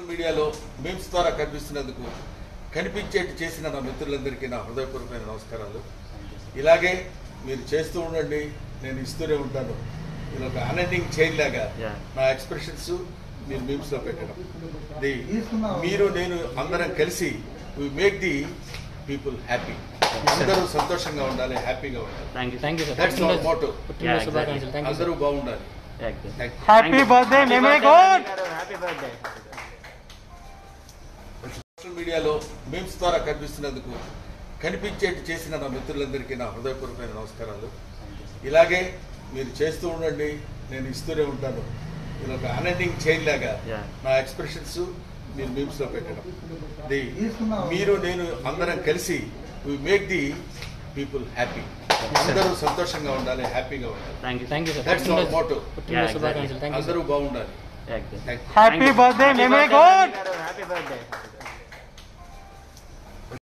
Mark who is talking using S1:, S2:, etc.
S1: Social మీడియాలో memes ద్వారా కనిపిస్తున్నందుకు కనిపించేటి చేసిన నా మిత్రులందరికీ నా హృదయపూర్వకమైన నమస్కారాలు ఇలాగే మీరు చేస్తూ ఉండండి నేను ఇస్తూనే ఉంటాను ఇది ఒక అన్ఎండింగ్ చైన్ లాగా
S2: Yeah.
S1: నా ఎక్స్ప్రెషన్స్ మీరు మీమ్స్ లో పెట్టడం ది మీరు నేను అందరం కలిసి we make the people happy అందరూ సంతోషంగా ఉండాలి హ్యాపీగా ఉండాలి
S2: thank you
S3: thank you sir
S1: that's our motto
S3: పుట్టినరోజు
S2: Yeah,
S3: శుభాకాంక్షలు థ్యాంక్ యూ
S1: అందరూ బాగుండాలి
S2: thank you
S1: thank you
S4: happy birthday memory గోడ్
S2: హ్యాపీ బర్త్డే
S1: సోషల్ మీడియాలో మీమ్స్ ద్వారా కనిపిస్తున్నందుకు కనిపించేటి చేసిన నా మిత్రులందరికీ నా హృదయపూర్వకమైన నమస్కారాలు ఇలాగే మీరు చేస్తూ ఉండండి నేను ఇస్తూనే ఉంటాను ఇది ఒక అన్ఎండింగ్ చైన్ లాగా
S2: Yeah.
S1: నా ఎక్స్ప్రెషన్స్ మీరు మీమ్స్ లో పెట్టడం ది మీరు నేను అందరం కలిసి we make the people happy అందరూ సంతోషంగా ఉండాలి హ్యాపీగా ఉండాలి
S2: thank you
S3: thank you sir
S1: that's our motto
S3: పుట్టినరోజు
S2: Yeah,
S3: శుభాకాంక్షలు థ్యాంక్ యూ
S1: అందరూ బాగుండాలి
S2: thank you
S1: thank you
S4: happy birthday memory గోడ్
S2: హ్యాపీ బర్త్డే